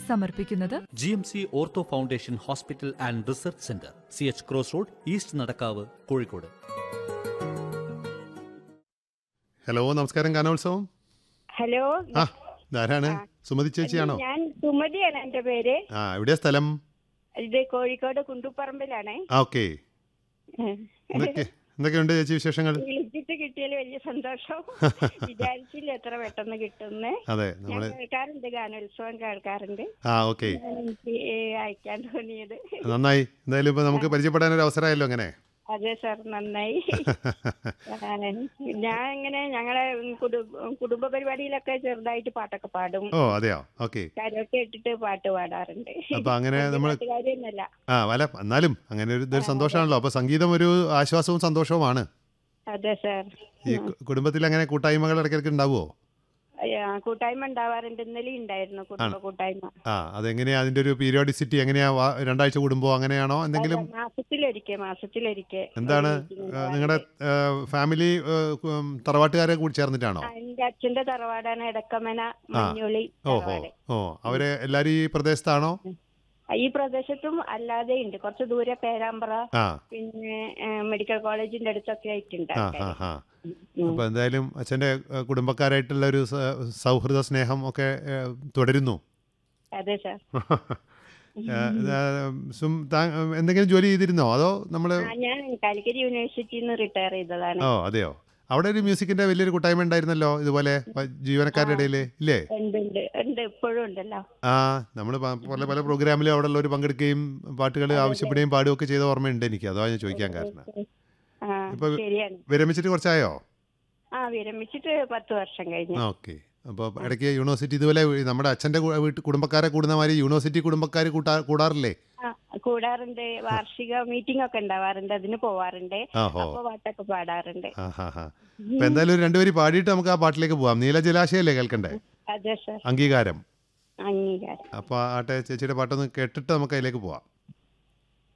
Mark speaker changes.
Speaker 1: സമർപ്പിക്കുന്നത്
Speaker 2: G M C ortho foundation hospital and research centre C H cross road east Nadakkavu Kozhikode
Speaker 3: hello നമസ്കാരം ഗാനോത്സവം
Speaker 4: hello
Speaker 3: ആ ഇതാരാണ് സുമതി ചേച്ചിയാണോ
Speaker 4: ഞാൻ സുമതിയാണ് എന്റെ പേര്
Speaker 3: ആ എവിടെയാ സ്ഥലം
Speaker 4: ഇത് കോഴിക്കോട് കുണ്ടുപറമ്പിലാണ്
Speaker 3: ആ ഓക്കെ എന്തൊക്കെ എന്തൊക്കെയുണ്ട് ചേച്ചി വിശേഷങ്ങൾ
Speaker 4: വിളിച്ചിട്ട് കിട്ടിയാൽ വലിയ സന്തോഷം വിചാരിച്ചില്ല എത്ര പെട്ടെന്ന് കിട്ടുന്നേ
Speaker 3: അതെ
Speaker 4: ഞാൻ
Speaker 3: നമ്മള്
Speaker 4: കേൾക്കാറുണ്ട് ഗാനോത്സവം കേൾക്കാറുണ്ട്
Speaker 3: ആ ഓക്കെ
Speaker 4: ഞാൻ എനിക്ക് അയക്കാൻ തോന്നിയത്
Speaker 3: നന്നായി എന്തായാലും ഇപ്പൊ നമുക്ക് പരിചയപ്പെടാൻ ഒരു അവസരമായല്ലോ അങ്ങനെ
Speaker 4: അതെ സാർ നന്നായി ആ, ഞാൻ ഇങ്ങനെ ഞങ്ങളെ കുടു- കുടുംബ പരിപാടിയിലൊക്കെ ചെറുതായിട്ട് പാട്ടൊക്കെ പാടും
Speaker 3: ഓ അതെയോ ഓക്കെ
Speaker 4: കരോക്കെ ഇട്ടിട്ട് പാട്ട് പാടാറുണ്ട്
Speaker 3: അപ്പൊ അങ്ങനെ നമ്മൾ
Speaker 4: പാട്ടുകാരിയൊന്നുമല്ല
Speaker 3: ആ വല എന്നാലും അങ്ങനെ ഒരു ഇതൊരു സന്തോഷമാണല്ലോ അപ്പൊ സംഗീതം ഒരു ആശ്വാസവും സന്തോഷവുമാണ്
Speaker 4: അതെ സാർ
Speaker 3: ഈ കു- കുടുംബത്തിൽ അങ്ങനെ കൂട്ടായ്മകൾ ഇടയ്ക്കിടയ്ക്ക് ഉണ്ടാവുമോ
Speaker 4: ആ, കൂട്ടായ്മ ഉണ്ടാവാറുണ്ട് ഇന്നലെ ഉണ്ടായിരുന്നു കുടുംബ കൂട്ടായ്മ
Speaker 3: ആ അതെങ്ങനെയാ അതിന്റെ ഒരു പീരിയോഡിസിറ്റി എങ്ങനെയാ വാ- രണ്ടാഴ്ച കൂടുമ്പോ അങ്ങനെയാണോ എന്തെങ്കിലും
Speaker 4: അല്ല, മാസത്തിലൊരിക്കെ മാസത്തിലൊരിക്കെ
Speaker 3: എന്താണ്
Speaker 4: ഒരു meeting ഉണ്ടാവാറുണ്ട്.
Speaker 3: നിങ്ങളുടെ ഫാമിലി തറവാട്ടുകാരെ കൂടി ചേർന്നിട്ടാണോ
Speaker 4: ആ, എന്റെ അച്ഛന്റെ തറവാടാണ് എടക്കമന മഞ്ഞുളി
Speaker 3: ഓഹോ
Speaker 4: തറവാട്
Speaker 3: ഓ അവര് എല്ലാരും ഈ പ്രദേശത്താണോ
Speaker 4: ആ, ഈ പ്രദേശത്തും അല്ലാതെ ഉണ്ട് കുറച്ച് ദൂരെ പേരാമ്പ്ര
Speaker 3: ആ
Speaker 4: പിന്നെ ആ, മെഡിക്കൽ കോളേജിന്റെ അടുത്തൊക്കെ ആയിട്ടുണ്ട്
Speaker 3: ആ
Speaker 4: ആൾക്കാര്.
Speaker 3: ആ ആ
Speaker 4: ഉം.
Speaker 3: അപ്പൊ എന്തായാലും അച്ഛന്റെ ഏ, കുടുംബക്കാരായിട്ടുള്ള ഒരു സ- സൗഹൃദ സ്നേഹം ഒക്കെ ഏ, തുടരുന്നു
Speaker 4: അതെ സാർ
Speaker 3: ഏ, ഏ, സും- താ- എന്തെങ്കിലും ജോലി ചെയ്തിരുന്നോ അതോ നമ്മള്
Speaker 4: ആ, ഞാൻ കാലിക്കറ്റ് യൂണിവേഴ്സിറ്റിയിൽ നിന്ന് റിട്ടയർ ചെയ്തതാണ്
Speaker 3: ഓ അതെയോ അവിടെ ഒരു മ്യൂസിക്കിന്റെ വലിയൊരു കൂട്ടായ്മ ഉണ്ടായിരുന്നല്ലോ ഇതുപോലെ പ- ജീവനക്കാരുടെ ഇടയിൽ ഇല്ലേ
Speaker 4: ഉണ്ട് ഉണ്ട് ഉണ്ട് ഇപ്പോഴും ഉണ്ടല്ലോ
Speaker 3: ആ നമ്മൾ പല പല പ്രോഗ്രാമിലും അവിടെ ഉള്ളവർ പങ്കെടുക്കുകയും പാട്ടുകൾ ആവശ്യപ്പെടുകയും പാടുകയൊക്കെ ചെയ്ത ഓർമ്മയുണ്ട് എനിക്ക് അതാണ് ഞാൻ ചോദിക്കാൻ കാരണം
Speaker 4: ആ
Speaker 3: ഇപ്പൊ-
Speaker 4: ശരിയാണ്
Speaker 3: വിരമിച്ചിട്ട് കുറച്ചായോ
Speaker 4: ആ വിരമിച്ചിട്ട് പത്ത് വർഷം കഴിഞ്ഞു
Speaker 3: ഓക്കെ അപ്പോൾ ഇടയ്ക്ക് യൂണിവേഴ്സിറ്റി ഇതുപോലെ നമ്മുടെ അച്ഛൻ്റെ വീട്ട് കുടുംബക്കാരെ കൂടുന്ന മാതിരി യൂണിവേഴ്സിറ്റി കുടുംബക്കാർ കൂട്ടാ കൂടാറില്ലേ
Speaker 4: ആ, കൂടാറുണ്ട് വാർഷിക മീറ്റിംഗ് ഒക്കെ ഉണ്ടാവാറുണ്ട് അതിന് പോവാറുണ്ട്
Speaker 3: ആഹോ
Speaker 4: അപ്പൊ പാട്ടൊക്കെ പാടാറുണ്ട്
Speaker 3: ആ ഹാ ഹാ അപ്പം എന്തായാലും ഒരു രണ്ടുപേര് പാടിയിട്ട് നമുക്ക് ആ പാട്ടിലേക്ക് പോവാം നീലജലാശയല്ലേ കേൾക്കണ്ടേ
Speaker 4: അതെ സർ
Speaker 3: അംഗീകാരം
Speaker 4: അംഗീകാരം
Speaker 3: അപ്പോൾ ആട്ടെ ചേച്ചിയുടെ പാട്ടൊന്ന് കേട്ടിട്ട് നമുക്ക് അതിലേക്ക് പോവാം